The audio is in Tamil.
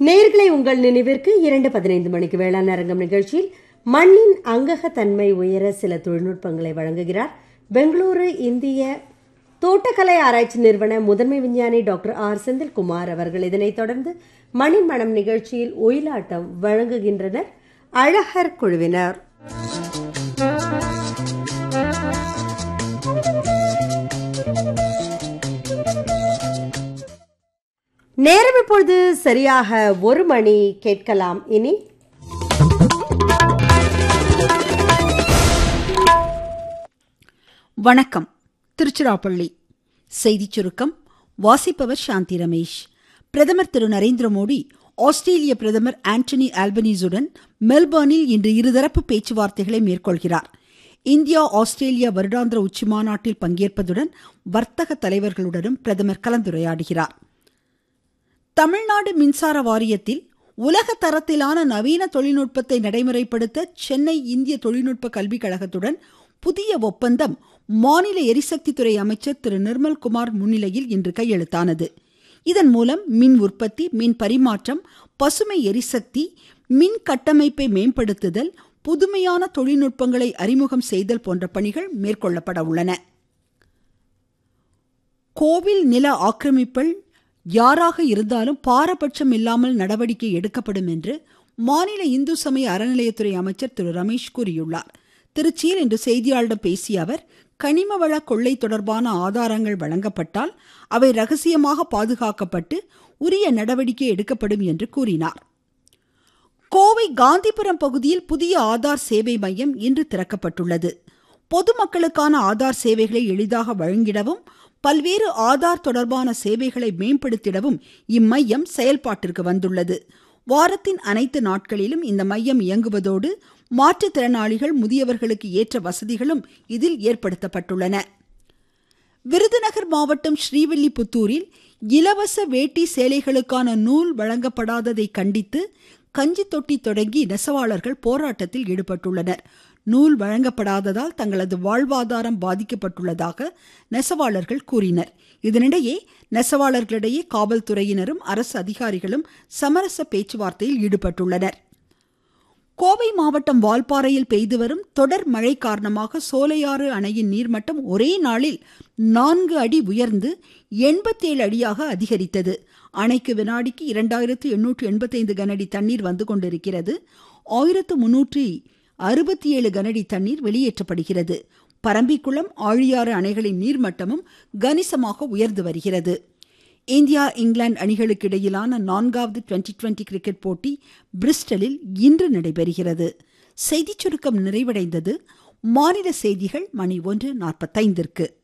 நேர்களை உங்கள் நினைவிற்கு இரண்டு பதினைந்து மணிக்கு வேளாண் அரங்கம் நிகழ்ச்சியில் மண்ணின் அங்ககத்தன்மை உயர சில தொழில்நுட்பங்களை வழங்குகிறார் பெங்களூரு இந்திய தோட்டக்கலை ஆராய்ச்சி நிறுவன முதன்மை விஞ்ஞானி டாக்டர் ஆர் செந்தில்குமார் அவர்கள் இதனைத் தொடர்ந்து மண்ணின் மனம் நிகழ்ச்சியில் ஒயிலாட்டம் வழங்குகின்றனர் அழகர் குழுவினர் நேரம் இப்பொழுது சரியாக ஒரு மணி கேட்கலாம் இனி வணக்கம் திருச்சிராப்பள்ளி செய்திச் சுருக்கம் வாசிப்பவர் சாந்தி ரமேஷ் பிரதமர் திரு நரேந்திர மோடி ஆஸ்திரேலிய பிரதமர் ஆண்டனி ஆல்பனீஸுடன் மெல்பர்னில் இன்று இருதரப்பு பேச்சுவார்த்தைகளை மேற்கொள்கிறார் இந்தியா ஆஸ்திரேலியா வருடாந்திர உச்சிமாநாட்டில் பங்கேற்பதுடன் வர்த்தக தலைவர்களுடனும் பிரதமர் கலந்துரையாடுகிறார் தமிழ்நாடு மின்சார வாரியத்தில் உலக தரத்திலான நவீன தொழில்நுட்பத்தை நடைமுறைப்படுத்த சென்னை இந்திய தொழில்நுட்ப கல்விக் கழகத்துடன் புதிய ஒப்பந்தம் மாநில எரிசக்தித்துறை அமைச்சர் திரு நிர்மல்குமார் முன்னிலையில் இன்று கையெழுத்தானது இதன் மூலம் மின் உற்பத்தி மின் பரிமாற்றம் பசுமை எரிசக்தி மின் கட்டமைப்பை மேம்படுத்துதல் புதுமையான தொழில்நுட்பங்களை அறிமுகம் செய்தல் போன்ற பணிகள் மேற்கொள்ளப்பட உள்ளன கோவில் நில ஆக்கிரமிப்பில் யாராக இருந்தாலும் பாரபட்சம் இல்லாமல் நடவடிக்கை எடுக்கப்படும் என்று மாநில இந்து சமய அறநிலையத்துறை அமைச்சர் திரு ரமேஷ் கூறியுள்ளார் திருச்சியில் இன்று செய்தியாளர்களிடம் பேசிய அவர் கனிம வள கொள்ளை தொடர்பான ஆதாரங்கள் வழங்கப்பட்டால் அவை ரகசியமாக பாதுகாக்கப்பட்டு உரிய நடவடிக்கை எடுக்கப்படும் என்று கூறினார் கோவை காந்திபுரம் பகுதியில் புதிய ஆதார் சேவை மையம் இன்று திறக்கப்பட்டுள்ளது பொதுமக்களுக்கான ஆதார் சேவைகளை எளிதாக வழங்கிடவும் பல்வேறு ஆதார் தொடர்பான சேவைகளை மேம்படுத்திடவும் இம்மையம் செயல்பாட்டிற்கு வந்துள்ளது வாரத்தின் அனைத்து நாட்களிலும் இந்த மையம் இயங்குவதோடு மாற்றுத்திறனாளிகள் முதியவர்களுக்கு ஏற்ற வசதிகளும் இதில் ஏற்படுத்தப்பட்டுள்ளன விருதுநகர் மாவட்டம் ஸ்ரீவில்லிபுத்தூரில் இலவச வேட்டி சேலைகளுக்கான நூல் வழங்கப்படாததை கண்டித்து கஞ்சி தொட்டி தொடங்கி நெசவாளர்கள் போராட்டத்தில் ஈடுபட்டுள்ளனர் நூல் வழங்கப்படாததால் தங்களது வாழ்வாதாரம் பாதிக்கப்பட்டுள்ளதாக நெசவாளர்கள் கூறினர் இதனிடையே நெசவாளர்களிடையே காவல்துறையினரும் அரசு அதிகாரிகளும் சமரச பேச்சுவார்த்தையில் ஈடுபட்டுள்ளனர் கோவை மாவட்டம் வால்பாறையில் பெய்து வரும் தொடர் மழை காரணமாக சோலையாறு அணையின் நீர்மட்டம் ஒரே நாளில் நான்கு அடி உயர்ந்து எண்பத்தேழு அடியாக அதிகரித்தது அணைக்கு வினாடிக்கு இரண்டாயிரத்து எண்ணூற்று எண்பத்தைந்து கனஅடி தண்ணீர் வந்து கொண்டிருக்கிறது ஆயிரத்து முன்னூற்றி அறுபத்தி ஏழு கனஅடி தண்ணீர் வெளியேற்றப்படுகிறது பரம்பிக்குளம் ஆழியாறு அணைகளின் நீர்மட்டமும் கணிசமாக உயர்ந்து வருகிறது இந்தியா இங்கிலாந்து அணிகளுக்கு இடையிலான நான்காவது டுவெண்டி டுவெண்டி கிரிக்கெட் போட்டி பிரிஸ்டலில் இன்று நடைபெறுகிறது செய்திச் சுருக்கம் நிறைவடைந்தது மாநில செய்திகள் மணி ஒன்று நாற்பத்தைந்திற்கு